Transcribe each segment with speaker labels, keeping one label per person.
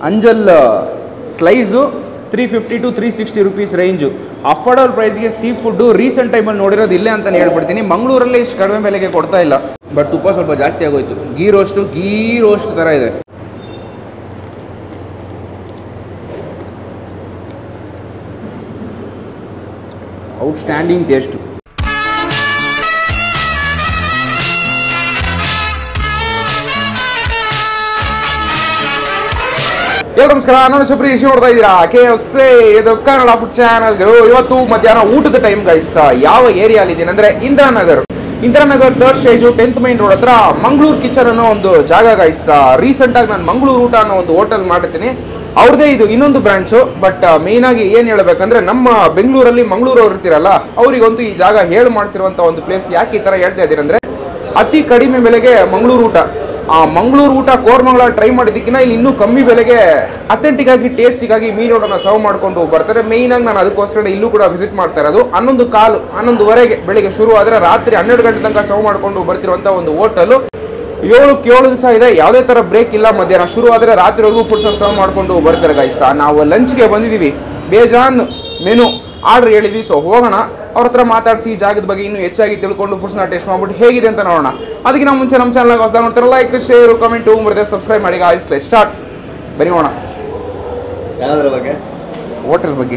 Speaker 1: ಅಂಜಲ್ slice three fifty to three sixty rupees range affordable ಪ್ರೈಸ್ಗೆ seafood recent ಟೈಮಲ್ಲಿ ನೋಡಿರೋದು ಇಲ್ಲೇ ಅಂತಲೇ ಹೇಳ್ಬಿಡ್ತೀನಿ ಮಂಗಳೂರಲ್ಲಿ ಇಷ್ಟು ಕಡಿಮೆ ಬೆಲೆಗೆ ಕೊಡ್ತಾ ಇಲ್ಲ ಬಟ್ ತುಪ್ಪ ಸ್ವಲ್ಪ ಜಾಸ್ತಿ ಆಗೋಯ್ತು ಗೀ ರೋಸ್ಟು ಗೀ ರೋಸ್ಟ್ ಥರ ಇದೆ ಔಟ್ಸ್ಟ್ಯಾಂಡಿಂಗ್ ಟೇಸ್ಟು ಎಲ್ಲರೂ ನಮಸ್ಕಾರ ನಾನು ಸುಪ್ರೀಶ್ ನೋಡ್ತಾ ಇದ್ದೀರಾ ಕೆ ಎಫ್ ಸಿ ಇದು ಕನ್ನಡ ಫುಡ್ ಚಾನಲ್ ಇವತ್ತು ಮಧ್ಯಾಹ್ನ ಊಟದ ಟೈಮ್ ಗೈಸ್ ಯಾವ ಏರಿಯಾ ಇದ್ದೀನಿ ಅಂದ್ರೆ Indiranagar Indiranagar third stage tenth main road ಹತ್ರ ಮಂಗಳೂರು ಕಿಚನ್ ಅನ್ನೋ ಒಂದು ಜಾಗ ಗೈಸ್ ರೀಸೆಂಟ್ ಆಗಿ ನಾನು ಮಂಗಳೂರು ಊಟ ಅನ್ನೋ ಒಂದು ಹೋಟೆಲ್ ಮಾಡಿರ್ತೀನಿ ಅವ್ರದೇ ಇದು ಇನ್ನೊಂದು ಬ್ರಾಂಚು ಬಟ್ ಮೇನ್ ಆಗಿ ಏನ್ ಹೇಳ್ಬೇಕಂದ್ರೆ ನಮ್ಮ ಬೆಂಗಳೂರಲ್ಲಿ ಮಂಗಳೂರು ಅವ್ರು ಇರ್ತೀರಲ್ಲ ಅವರಿಗಂತೂ ಈ ಜಾಗ ಹೇಳಿ ಮಾಡಿಸಿರುವಂತ ಒಂದು ಪ್ಲೇಸ್ ಯಾಕೆ ಈ ತರ ಹೇಳ್ತಾ ಇದ್ದೀರಿ ಅಂದ್ರೆ ಅತಿ ಕಡಿಮೆ ಬೆಲೆಗೆ ಮಂಗಳೂರು ಊಟ ಆ ಮಂಗಳೂರು ಊಟ ಕೋರ್ಮಂಗಳ ಟ್ರೈ ಮಾಡಿದ್ದಕ್ಕಿಂತ ಇಲ್ಲಿ ಇನ್ನೂ ಕಮ್ಮಿ ಬೆಲೆಗೆ ಅಥೆಂಟಿಕ್ ಆಗಿ ಟೇಸ್ಟಿಗಾಗಿ ಮೀನೋಟನ ಸರ್ವ್ ಮಾಡ್ಕೊಂಡು ಬರ್ತಾರೆ ಮೇಯ್ನ್ ಆಗಿ ನಾನು ಅದಕ್ಕೋಸ್ಕರ ಇಲ್ಲೂ ಕೂಡ ವಿಸಿಟ್ ಮಾಡ್ತಾ ಇರೋದು ಹನ್ನೊಂದು ಕಾಲು ಹನ್ನೊಂದುವರೆಗೆ ಬೆಳಿಗ್ಗೆ ಶುರು ಆದರೆ ರಾತ್ರಿ ಹನ್ನೆರಡು ಗಂಟೆ ತನಕ ಸರ್ವ್ ಮಾಡ್ಕೊಂಡು ಬರ್ತಿರುವಂಥ ಒಂದು ಹೋಟೆಲ್ ಏಳಕ್ಕೆ ಏಳು ದಿವಸ ಇದೆ ಯಾವುದೇ ಥರ ಬ್ರೇಕ್ ಇಲ್ಲ ಮಧ್ಯಾಹ್ನ ಶುರು ಆದರೆ ರಾತ್ರಿವರೆಗೂ ಫುಡ್ಸ್ ಸರ್ವ್ ಮಾಡ್ಕೊಂಡು ಬರ್ತಾರೆ ಗೈಸ ನಾವು ಲಂಚ್ಗೆ ಬಂದಿದ್ದೀವಿ ಬೇಜಾನ್ ಮೆನು ಆರ್ಡರ್ ಹೇಳಿದ್ವಿ ಸೊ ಹೋಗೋಣ ಅವ್ರ ಹತ್ರ ಮಾತಾಡಿಸಿ ಈ ಜಾಗದ ಬಗ್ಗೆ ಇನ್ನೂ ಹೆಚ್ಚಾಗಿ ತಿಳ್ಕೊಂಡು ಫುಡ್ಸ್ನ ಟೇಸ್ಟ್ ಮಾಡ್ಬಿಟ್ಟು ಹೇಗಿದೆ ಅಂತ ನೋಡೋಣ ಅದಕ್ಕೆ ನಾವು ಮುಂಚೆ ನಮ್ಮ ಚಾನಲ್ಗೆ ಹೊಸ ನೋಡ್ತಾರೆ ಲೈಕ್ ಶೇರ್ ಕಮೆಂಟು ಮರದೆ ಸಬ್ಸ್ಕ್ರೈಬ್ ಮಾಡಿ ಗಾಯ್ಸ್ ಸ್ಟಾರ್ಟ್ ಬರೀ ಹೋಣ
Speaker 2: ಯಾವ್ದ್ರ ಬಗ್ಗೆ
Speaker 1: ಹೋಟೆಲ್ ಬಗ್ಗೆ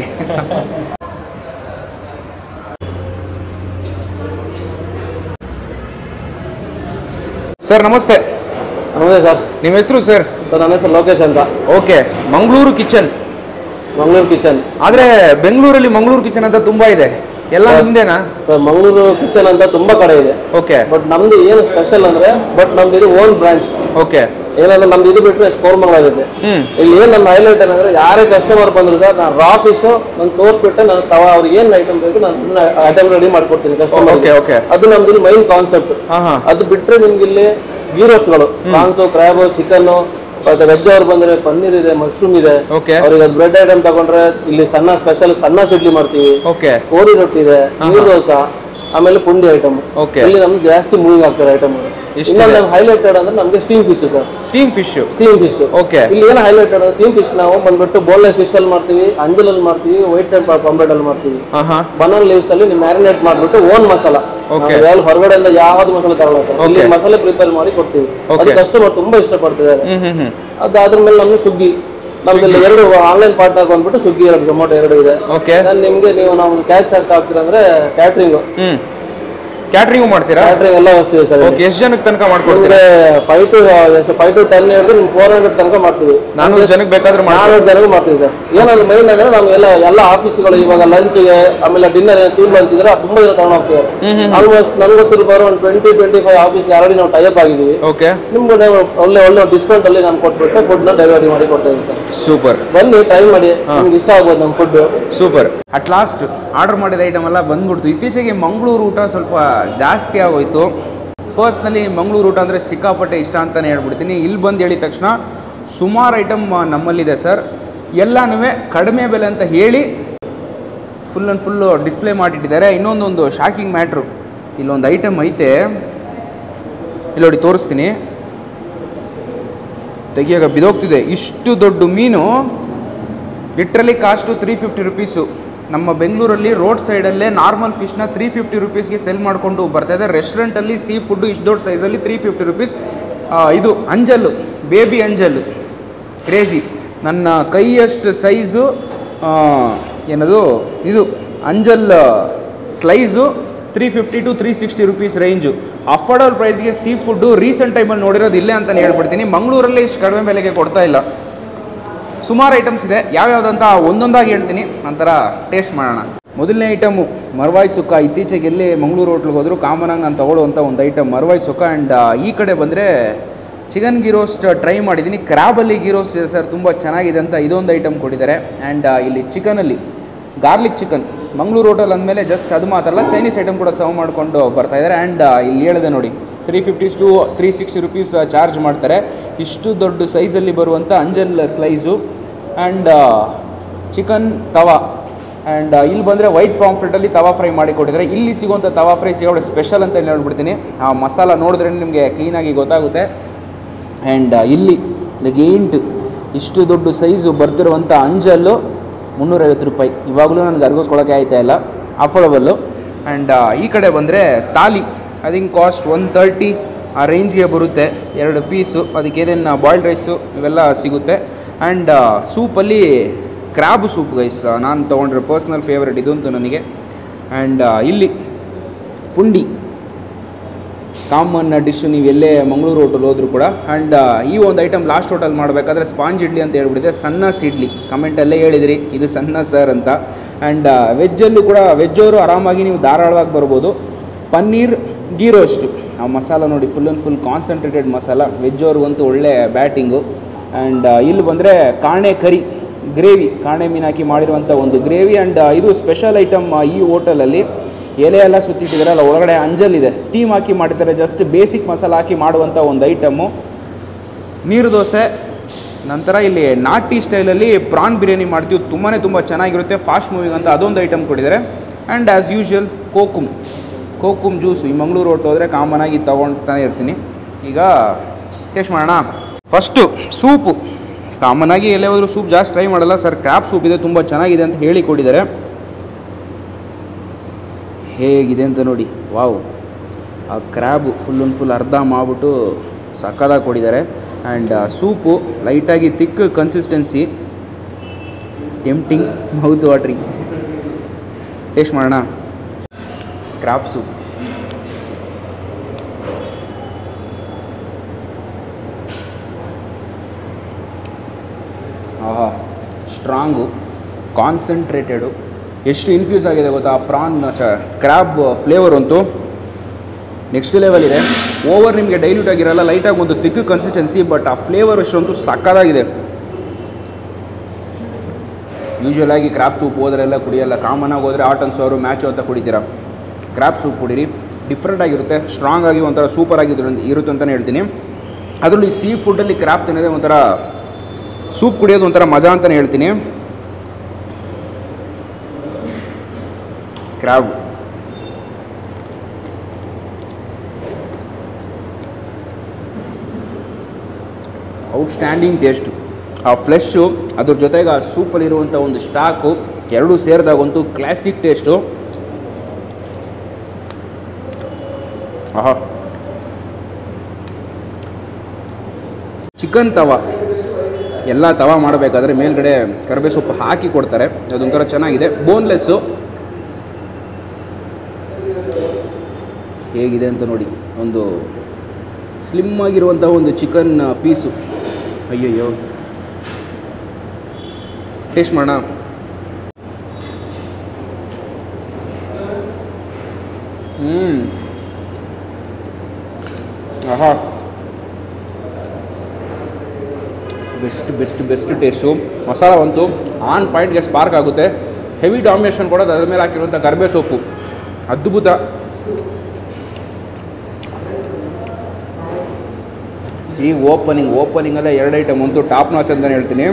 Speaker 1: ಸರ್ ನಮಸ್ತೆ
Speaker 3: ನಮಸ್ತೆ ಸರ್
Speaker 1: ನಿಮ್ಮ ಹೆಸರು ಸರ್
Speaker 3: ಸರ್ ನನ್ನ ಹೆಸರು ಲೋಕೇಶ್ ಅಂತ
Speaker 1: okay Mangaluru kitchen
Speaker 3: Mangaluru kitchen
Speaker 1: ಆದ್ರೆ ಬೆಂಗಳೂರಲ್ಲಿ ಮಂಗಳೂರು ಕಿಚನ್ ಅಂತ ತುಂಬಾ ಇದೆ ಎಲ್ಲ ನಿಮ್ದೇನಾ
Speaker 3: ಸರ್ ಮಂಗಳೂರು ಕಿಚನ್ ಅಂತ ತುಂಬಾ ಕಡೆ ಇದೆ
Speaker 1: ಓಕೆ
Speaker 3: ಬಟ್ ನಮ್ದು ಏನು ಸ್ಪೆಷಲ್ ಅಂದ್ರೆ ಬಟ್ ನಮ್ದು ಇದು ಓನ್ ಬ್ರಾಂಚ್
Speaker 1: ಓಕೆ
Speaker 3: ಏನಂದ್ರೆ ನಮ್ದು ಇದು ಬಿಟ್ಟರೆ ನೆಕ್ಸ್ಟ್ ಕೋರ್ಮಂಗ್ಲ ಇದೆ
Speaker 1: ಹ್ಮ್
Speaker 3: ಇಲ್ಲಿ ಏನು ನನ್ನ ಹೈಲೈಟ್ ಏನಂದ್ರೆ ಯಾರೇ ಕಸ್ಟಮರ್ ಬಂದ್ರು ಸರ್ ನಾನು ರಾ ಫಿಶ್ ನಾನು ತೋರಿಸ್ಬಿಟ್ಟೆ ನಾನು ತವ ಅವ್ರಿಗೆ ಏನು ಐಟಮ್ ಬೇಕು ನಾನು ಐಟಮ್ ರೆಡಿ ಮಾಡ್ಕೊಡ್ತೀನಿ ಕಸ್ಟಮರ್
Speaker 1: ಓಕೆ ಓಕೆ
Speaker 3: ಅದು ನಮ್ದು ಮೈನ್ ಕಾನ್ಸೆಪ್ಟ್
Speaker 1: ಹಾ ಹಾ
Speaker 3: ಅದು ಬಿಟ್ರೆ ನಿಮ್ಗೆ ಇಲ್ಲಿ ಗೀರೋಸ್ಗಳು ಪ್ರಾನ್ಸು ಕ್ರ್ಯಾಬು ಚಿಕನ್ನು ಮತ್ತೆ ವೆಜ್ ಅವ್ರು ಬಂದ್ರೆ ಪನ್ನೀರ್ ಇದೆ ಮಶ್ರೂಮ್ ಇದೆ
Speaker 1: ಓಕೆ
Speaker 3: ಅವ್ರಿಗೆ ಬ್ರೆಡ್ ಐಟಮ್ ತಗೊಂಡ್ರೆ ಇಲ್ಲಿ ಸಣ್ಣ ಸ್ಪೆಷಲ್ ಸಣ್ಣ ಸಿಡ್ಲಿ ಮಾಡ್ತೀವಿ
Speaker 1: ಓಕೆ
Speaker 3: ಕೋರಿ ರೊಟ್ಟಿ ಇದೆ ನೀರು ದೋಸೆ ಆಮೇಲೆ ಪುಂಡಿ ಐಟಮ್
Speaker 1: ಓಕೆ
Speaker 3: ಇಲ್ಲಿ ನಮ್ಗೆ ಜಾಸ್ತಿ ಮೂವಿಂಗ್ ಆಗ್ತಾರೆ ಐಟಮ್
Speaker 1: ಇಷ್ಟಿದೆ.
Speaker 3: ಇನ್ನೊಂದು ಹೈಲೈಟೆಡ್ ಅಂದ್ರೆ ನಮ್ಗೆ steam fish sir
Speaker 1: steam fish
Speaker 3: steam fish
Speaker 1: okay
Speaker 3: ಇಲ್ಲಿ ಏನು ಹೈಲೈಟೆಡ್ ಅಂದ್ರೆ ಸ್ಟೀಮ್ ಫಿಶ್ ನಾವು ಬಂದ್ಬಿಟ್ಟು ಬೋನ್ಲೆಸ್ ಫಿಶ್ ಅಲ್ಲಿ ಮಾಡ್ತೀವಿ ಅಂಜಲಲ್ಲಿ ಮಾಡ್ತೀವಿ ವೈಟ್ ಟೈಪ್ ಪಾಂಬ್ರೆಡ್ ಅಲ್ಲಿ ಮಾಡ್ತೀವಿ
Speaker 1: ಹಾ ಹಾ
Speaker 3: ಬನಾನ್ ಲೀವ್ಸ್ ಅಲ್ಲಿ ನೀವು ಮ್ಯಾರಿನೇಟ್ ಮಾಡ್ಬಿಟ್ಟು ಓನ್ ಮಸಾಲ
Speaker 1: Okay.
Speaker 3: ಯಾವ್ದು ಹೊರಗಡೆಯಿಂದ ಯಾವ್ದು ಮಸಾಲೆ ತಗೊಳ್ಳೋದು ಇಲ್ಲಿ
Speaker 1: Okay.
Speaker 3: ಮಸಾಲೆ ಪ್ರಿಪೇರ್ ಮಾಡಿ ಕೊಡ್ತೀವಿ
Speaker 1: Okay.
Speaker 3: ಅದು ಕಸ್ಟಮರ್ ತುಂಬಾ ಇಷ್ಟಪಡ್ತಿದ್ದಾರೆ
Speaker 1: ಹ್ಮ್ ಹ್ಮ್ ಹ್ಮ್
Speaker 3: ಅದಾದ್ರ ಮೇಲೆ ನಮ್ಗೆ ಸುಗ್ಗಿ ನಮ್ದಲ್ಲಿ ಎರಡು ಆನ್ಲೈನ್ ಪಾರ್ಟ್ನರ್ ಬಂದ್ಬಿಟ್ಟು ಸುಗ್ಗಿ ಎರಡು ಜೊಮಾಟೊ ಎರಡು ಇದೆ
Speaker 1: ಓಕೆ
Speaker 3: ನಾನು ನಿಮ್ಗೆ ನೀವು ನಾವು ಕ್ಯಾಚ್ ಹಾಕಿ ಹಾಕ್ತೀರ ಅಂದ್ರೆ ಕ್ಯಾಟ್ರಿಂಗ್
Speaker 1: ಹ್ಮ್ ಕ್ಯಾಟ್ರಿಂಗ್ ಮಾಡ್ತೀರಾ
Speaker 3: ಕ್ಯಾಟ್ರಿಂಗ್ ಎಲ್ಲ ವ್ಯವಸ್ಥೆ ಇದೆ ಸರ್
Speaker 1: ಓಕೆ ಎಷ್ಟು ಜನಕ್ಕೆ ತನಕ ಮಾಡ್ಕೊಡ್ತೀರಾ
Speaker 3: ನಿಮ್ಗೆ five to five to ten ಹಿಡಿದು ನಿಮ್ಗೆ ಫೋರ್ ಹಂಡ್ರೆಡ್ ತನಕ ಮಾಡ್ತೀವಿ
Speaker 1: ನಾನ್ನೂರು ಜನಕ್ಕೆ ಬೇಕಾದ್ರೆ ಮಾಡಿ
Speaker 3: ನಾನ್ನೂರು ಜನಗೂ ಮಾಡ್ತೀವಿ ಸರ್ ಏನಂದ್ರೆ ಮೈನ್ ಅಂದ್ರೆ ನಾವು ಎಲ್ಲ ಎಲ್ಲ ಆಫೀಸ್ಗಳು ಇವಾಗ ಲಂಚ್ಗೆ ಆಮೇಲೆ ಡಿನ್ನರ್ ಟೀಮ್ ಅಂತಿದ್ರೆ ತುಂಬಾ ಜನ ತಗೊಂಡು ಹೋಗ್ತೀವಿ ಆಲ್ಮೋಸ್ಟ್ ನನಗೆ ಗೊತ್ತಿರೋ ಒಂದು ಟ್ವೆಂಟಿ ಟ್ವೆಂಟಿ ಫೈವ್ ಆಫೀಸ್ಗೆ ಆಲ್ರೆಡಿ ನಾವು ಟೈಪ್ ಆಗಿದ್ದೀವಿ
Speaker 1: ಓಕೆ
Speaker 3: ನಿಮ್ಗೆ ನಾವು ಒಳ್ಳೆ ಒಳ್ಳೆ ಡಿಸ್ಕೌಂಟ್ ಅಲ್ಲಿ ನಾನು ಕೊಟ್ಬಿಟ್ಟು ಫುಡ್ನ ಡೆಲಿವರಿ ಮಾಡಿ ಕೊಡ್ತೇವೆ ಸರ್
Speaker 1: ಸೂಪರ್
Speaker 3: ಬನ್ನಿ ಟ್ರೈ ಮಾಡಿ ನಿಮ್ಗೆ ಇಷ್ಟ ಆಗ್ಬೋದು ನಮ್ಮ food
Speaker 1: super at last order ಮಾಡಿದ ಐಟಮ್ ಎಲ್ಲ ಬಂದ್ಬಿಡ್ತು ಇತ್ತೀಚೆಗೆ ಮಂಗಳೂರು ಊಟ ಸ್ವಲ್ಪ ಜಾಸ್ತಿ ಆಗೋಯ್ತು ಪರ್ಸ್ನಲಿ ಮಂಗಳೂರು ಊಟ ಅಂದರೆ ಸಿಕ್ಕಾಪಟ್ಟೆ ಇಷ್ಟ ಅಂತಲೇ ಹೇಳ್ಬಿಡ್ತೀನಿ ಇಲ್ಲಿ ಬಂದು ಹೇಳಿದ ತಕ್ಷಣ ಸುಮಾರು ಐಟಮ್ ನಮ್ಮಲ್ಲಿದೆ ಸರ್ ಎಲ್ಲನೂ ಕಡಿಮೆ ಬೆಲೆ ಅಂತ ಹೇಳಿ ಫುಲ್ ಆ್ಯಂಡ್ ಫುಲ್ಲು ಡಿಸ್ಪ್ಲೇ ಮಾಡಿಟ್ಟಿದ್ದಾರೆ ಇನ್ನೊಂದೊಂದು ಶಾಕಿಂಗ್ ಮ್ಯಾಟ್ರು ಇಲ್ಲೊಂದು ಐಟಮ್ ಐತೆ ಇಲ್ಲಿ ನೋಡಿ ತೋರಿಸ್ತೀನಿ ತೆಗಿಯಾಗ ಬಿದೋಗ್ತಿದೆ ಇಷ್ಟು ದೊಡ್ಡ ಮೀನು literally cost three fifty rupees ನಮ್ಮ ಬೆಂಗಳೂರಲ್ಲಿ ರೋಡ್ ಸೈಡಲ್ಲೇ ನಾರ್ಮಲ್ ಫಿಶ್ನ ತ್ರೀ ಫಿಫ್ಟಿ ರುಪೀಸ್ಗೆ ಸೆಲ್ ಮಾಡಿಕೊಂಡು ಬರ್ತಾಯಿದೆ ರೆಸ್ಟೋರೆಂಟಲ್ಲಿ ಸೀ ಫುಡ್ಡು ಇಷ್ಟು ದೊಡ್ಡ ಸೈಜಲ್ಲಿ ತ್ರೀ ಫಿಫ್ಟಿ ರುಪೀಸ್ ಇದು ಅಂಜಲ್ಲು ಬೇಬಿ ಅಂಜಲ್ಲು ಕ್ರೇಜಿ ನನ್ನ ಕೈಯಷ್ಟು ಸೈಜು ಏನದು ಇದು ಅಂಜಲ್ slice three fifty to three sixty rupees range affordable ಪ್ರೈಸ್ಗೆ ಸೀ ಫುಡ್ಡು ರೀಸೆಂಟ್ ಟೈಮಲ್ಲಿ ನೋಡಿರೋದು ಇಲ್ಲೇ ಅಂತಲೇ ಹೇಳ್ಬಿಡ್ತೀನಿ ಮಂಗಳೂರಲ್ಲಿ ಇಷ್ಟು ಕಡಿಮೆ ಬೆಲೆಗೆ ಕೊಡ್ತಾ ಇಲ್ಲ ಸುಮಾರು ಐಟಮ್ಸ್ ಇದೆ ಯಾವ್ಯಾವ್ದಂತ ಒಂದೊಂದಾಗಿ ಹೇಳ್ತೀನಿ ನಂತರ ಟೇಸ್ಟ್ ಮಾಡೋಣ ಮೊದಲನೇ ಐಟಮು ಮರ್ವಾಯ್ ಸುಕ್ಕ ಇತ್ತೀಚೆಗೆ ಎಲ್ಲಿ ಮಂಗಳೂರು ಹೋಟ್ಲಿಗೆ ಹೋದ್ರು ಕಾಮನ್ ಆಗಿ ನಾನು ತೊಗೊಳ್ಳುವಂಥ ಒಂದು ಐಟಮ್ ಮರ್ವಾಯ್ ಸುಕ್ಕ ಆ್ಯಂಡ್ ಈ ಕಡೆ ಬಂದರೆ ಚಿಕನ್ ಗಿರೋಸ್ಟ್ ಟ್ರೈ ಮಾಡಿದ್ದೀನಿ ಕ್ರ್ಯಾಬಲ್ಲಿ ಗಿರೋಸ್ಟ್ ಇದೆ ಸರ್ ತುಂಬ ಚೆನ್ನಾಗಿದೆ ಅಂತ ಇದೊಂದು ಐಟಮ್ ಕೊಟ್ಟಿದ್ದಾರೆ ಆ್ಯಂಡ್ ಇಲ್ಲಿ ಚಿಕನಲ್ಲಿ ಗಾರ್ಲಿಕ್ ಚಿಕನ್ ಮಂಗಳೂರು ಹೋಟೆಲ್ ಅಂದಮೇಲೆ ಜಸ್ಟ್ ಅದು ಮಾತ್ರ ಅಲ್ಲ ಚೈನೀಸ್ ಐಟಮ್ ಕೂಡ ಸರ್ವ್ ಮಾಡಿಕೊಂಡು ಬರ್ತಾ ಇದ್ದಾರೆ ಆ್ಯಂಡ್ ಇಲ್ಲಿ ಹೇಳಿದೆ ನೋಡಿ three fifties to three sixty rupees charge ಮಾಡ್ತಾರೆ ಇಷ್ಟು ದೊಡ್ಡ ಸೈಜಲ್ಲಿ ಬರುವಂಥ ಅಂಜಲ್ slice and chicken tawa and ಇಲ್ಲಿ ಬಂದರೆ ವೈಟ್ ಪಾಂಫ್ರೆಟಲ್ಲಿ ತವಾ ಫ್ರೈ ಮಾಡಿ ಕೊಟ್ಟಿದ್ದಾರೆ ಇಲ್ಲಿ ಸಿಗುವಂಥ ತವಾ ಫ್ರೈ ಸಿಗೋಡೆ ಸ್ಪೆಷಲ್ ಅಂತ ಹೇಳ್ಬಿಡ್ತೀನಿ ಆ ಮಸಾಲ ನೋಡಿದ್ರೆ ನಿಮಗೆ ಕ್ಲೀನಾಗಿ ಗೊತ್ತಾಗುತ್ತೆ ಆ್ಯಂಡ್ ಇಲ್ಲಿ ದ ಗೇಂಟ್ ಇಷ್ಟು ದೊಡ್ಡ ಸೈಜು ಬರ್ತಿರುವಂಥ ಅಂಜಲ್ಲು ಮುನ್ನೂರೈವತ್ತು ರೂಪಾಯಿ ಇವಾಗಲೂ ನನಗೆ ಅರ್ಗಿಸ್ಕೊಳಕ್ಕೆ ಆಯ್ತಾ ಇಲ್ಲ ಅಫೋರ್ಡಬಲ್ಲು ಆ್ಯಂಡ್ ಈ ಕಡೆ ಬಂದರೆ ತಾಲಿ ಅದಿಂಗ್ ಕಾಸ್ಟ್ ಒನ್ ತರ್ಟಿ ಆ ರೇಂಜ್ಗೆ ಬರುತ್ತೆ ಎರಡು ಪೀಸು ಅದಕ್ಕೆ ಏನೇನು ಬಾಯ್ಲ್ಡ್ ರೈಸು ಇವೆಲ್ಲ ಸಿಗುತ್ತೆ ಆ್ಯಂಡ್ ಸೂಪಲ್ಲಿ ಕ್ರ್ಯಾಬ್ ಸೂಪ್ ಗೈಸ್ ನಾನು ತೊಗೊಂಡ್ರೆ ಪರ್ಸ್ನಲ್ ಫೇವ್ರೆಟ್ ಇದಂತೂ ನನಗೆ ಆ್ಯಂಡ್ ಇಲ್ಲಿ ಪುಂಡಿ ಕಾಮನ್ ಡಿಶ್ ನೀವು ಎಲ್ಲೇ ಮಂಗಳೂರು ಹೋಟೆಲ್ ಹೋದ್ರು ಕೂಡ ಆ್ಯಂಡ್ ಈ ಒಂದು ಐಟಮ್ ಲಾಸ್ಟ್ ಹೋಟೆಲ್ ಮಾಡಬೇಕಾದ್ರೆ ಸ್ಪಾಂಜ್ ಇಡ್ಲಿ ಅಂತ ಹೇಳ್ಬಿಟ್ಟಿದೆ ಸನ್ನಸ್ ಇಡ್ಲಿ ಕಮೆಂಟಲ್ಲೇ ಹೇಳಿದಿರಿ ಇದು ಸಣ್ಣ ಸರ್ ಅಂತ ಆ್ಯಂಡ್ ವೆಜ್ಜಲ್ಲೂ ಕೂಡ ವೆಜ್ಜವರು ಆರಾಮಾಗಿ ನೀವು ಧಾರಾಳವಾಗಿ ಬರ್ಬೋದು ಪನ್ನೀರ್ ಗೀ ರೋಸ್ಟು ಆ ಮಸಾಲ ನೋಡಿ full and full concentrated masala ವೆಜ್ಜವ್ರಿಗಂತೂ ಒಳ್ಳೆ ಬ್ಯಾಟಿಂಗು ಆ್ಯಂಡ್ ಇಲ್ಲಿ ಬಂದರೆ ಕಾಣೆ ಕರಿ ಗ್ರೇವಿ ಕಾಣೆ ಮೀನು ಹಾಕಿ ಮಾಡಿರುವಂಥ ಒಂದು ಗ್ರೇವಿ ಆ್ಯಂಡ್ ಇದು ಸ್ಪೆಷಲ್ ಐಟಮ್ ಈ ಹೋಟೆಲಲ್ಲಿ ಎಲೆ ಎಲ್ಲ ಸುತ್ತಿಟ್ಟಿದ್ದಾರಲ್ಲ ಒಳಗಡೆ ಅಂಜಲ್ ಇದೆ ಸ್ಟೀಮ್ ಹಾಕಿ ಮಾಡಿದ್ದಾರೆ ಜಸ್ಟ್ ಬೇಸಿಕ್ ಮಸಾಲ ಹಾಕಿ ಮಾಡುವಂಥ ಒಂದು ಐಟಮ್ಮು ನೀರು ದೋಸೆ ನಂತರ ಇಲ್ಲಿ ನಾಟಿ ಸ್ಟೈಲಲ್ಲಿ ಪ್ರಾನ್ ಬಿರಿಯಾನಿ ಮಾಡ್ತೀವಿ ತುಂಬಾ ತುಂಬ ಚೆನ್ನಾಗಿರುತ್ತೆ ಫಾಸ್ಟ್ ಮೂವಿಂಗ್ ಅಂತ ಅದೊಂದು ಐಟಮ್ ಕೊಟ್ಟಿದ್ದಾರೆ and as usual kokum kokum juice ಈ ಮಂಗಳೂರು ಹೊಟ್ಟು ಹೋದರೆ ಕಾಮನ್ ಆಗಿ ತೊಗೊಳ್ತಾನೆ ಇರ್ತೀನಿ ಈಗ ಟೇಸ್ಟ್ ಮಾಡೋಣ ಫಸ್ಟು ಸೂಪು ಕಾಮನ್ ಆಗಿ ಎಲ್ಲೇ ಹೋದರೂ ಸೂಪ್ ಜಾಸ್ತಿ ಟ್ರೈ ಮಾಡಲ್ಲ ಸರ್ ಕ್ಯಾಪ್ ಸೂಪ್ ಇದೆ ತುಂಬ ಚೆನ್ನಾಗಿದೆ ಅಂತ ಹೇಳಿ ಕೊಟ್ಟಿದ್ದಾರೆ ಹೇಗಿದೆ ಅಂತ ನೋಡಿ ವಾವ್ ಆ ಕ್ರ್ಯಾಬು ಫುಲ್ ಒಂದು ಫುಲ್ ಅರ್ಧ ಮಾಡಿಬಿಟ್ಟು ಸಕ್ಕದಾಗಿ ಕೊಟ್ಟಿದ್ದಾರೆ ಆ್ಯಂಡ್ ಸೂಪು ಲೈಟಾಗಿ thick consistency tempting mouth watering taste ಮಾಡೋಣ ಕ್ರಾಪ್ ಸೂಪ್ ಆಹಾ ಸ್ಟ್ರಾಂಗು ಕಾನ್ಸಂಟ್ರೇಟೆಡು ಎಷ್ಟು ಇನ್ಫ್ಯೂಸ್ ಆಗಿದೆ ಗೊತ್ತಾ ಆ ಪ್ರಾನ್ ಚ ಕ್ರ್ಯಾಬ್ ಫ್ಲೇವರ್ ಅಂತೂ ನೆಕ್ಸ್ಟ್ ಲೆವೆಲ್ ಇದೆ ಓವರ್ ನಿಮಗೆ ಡೈಲ್ಯೂಟ್ ಆಗಿರಲ್ಲ ಲೈಟಾಗಿ ಒಂದು ತಿಕ್ಕು ಕನ್ಸಿಸ್ಟೆನ್ಸಿ ಬಟ್ ಆ ಫ್ಲೇವರ್ ಅಷ್ಟಂತೂ ಸಕ್ಕದಾಗಿದೆ ಯೂಶ್ವಲ್ ಆಗಿ ಕ್ರಾಪ್ ಸೂಪ್ ಹೋದ್ರೆಲ್ಲ ಕುಡಿಯಲ್ಲ ಕಾಮನ್ ಆಗಿ ಹೋದರೆ ಆಟ್ ಅನ್ಸೋರು ಮ್ಯಾಚು ಅಂತ ಕುಡಿತೀರಾ ಕ್ರಾಪ್ ಸೂಪ್ ಕುಡೀರಿ ಡಿಫ್ರೆಂಟ್ ಆಗಿರುತ್ತೆ ಸ್ಟ್ರಾಂಗ್ ಆಗಿ ಒಂಥರ ಸೂಪರ್ ಆಗಿ ಇರುತ್ತೆ ಅಂತಲೇ ಹೇಳ್ತೀನಿ ಅದರಲ್ಲೂ ಈ ಸೀ ಫುಡ್ಡಲ್ಲಿ ಕ್ರಾಪ್ ತಿನ್ನೋದೇ ಒಂಥರ ಸೂಪ್ ಕುಡಿಯೋದು ಒಂಥರ ಮಜಾ ಅಂತಲೇ ಹೇಳ್ತೀನಿ ಕ್ರಾಬ್ ಔಟ್ಸ್ಟ್ಯಾಂಡಿಂಗ್ ಟೇಸ್ಟು ಆ ಫ್ಲೆಶ್ಶು ಅದ್ರ ಜೊತೆಗೆ ಆ ಸೂಪಲ್ಲಿರುವಂಥ ಒಂದು ಸ್ಟಾಕು ಎರಡೂ ಸೇರಿದಾಗಂತೂ ಕ್ಲಾಸಿಕ್ ಟೇಸ್ಟು ಆಹಾ ಚಿಕನ್ ತವ ಎಲ್ಲ ತವ ಮಾಡಬೇಕಾದ್ರೆ ಮೇಲ್ಗಡೆ ಕರಿಬೇ ಸೊಪ್ಪು ಹಾಕಿ ಕೊಡ್ತಾರೆ ಅದೊಂಥರ ಚೆನ್ನಾಗಿದೆ ಬೋನ್ಲೆಸ್ಸು ಹೇಗಿದೆ ಅಂತ ನೋಡಿ ಒಂದು ಸ್ಲಿಮ್ ಆಗಿರುವಂಥ ಒಂದು ಚಿಕನ್ ಪೀಸು ಅಯ್ಯಯ್ಯೋ ಟೇಸ್ಟ್ ಮಾಡೋಣ ಹ್ಞೂ ಆಹಾ best best best taste masala ಬಂತು ಆನ್ ಪಾಯಿಂಟ್ಗೆ ಸ್ಪಾರ್ಕ್ ಆಗುತ್ತೆ ಹೆವಿ ಡಾಮಿನೇಷನ್ ಕೊಡೋದು ಅದ್ರ ಮೇಲೆ ಹಾಕಿರುವಂಥ ಕರಿಬೇ ಸೊಪ್ಪು ಅದ್ಭುತ ಈ ಓಪನಿಂಗ್ ಓಪನಿಂಗಲ್ಲೇ ಎರಡು ಐಟಮ್ ಅಂತೂ ಟಾಪ್ ನಾಚ್ ಅಂತಲೇ ಹೇಳ್ತೀನಿ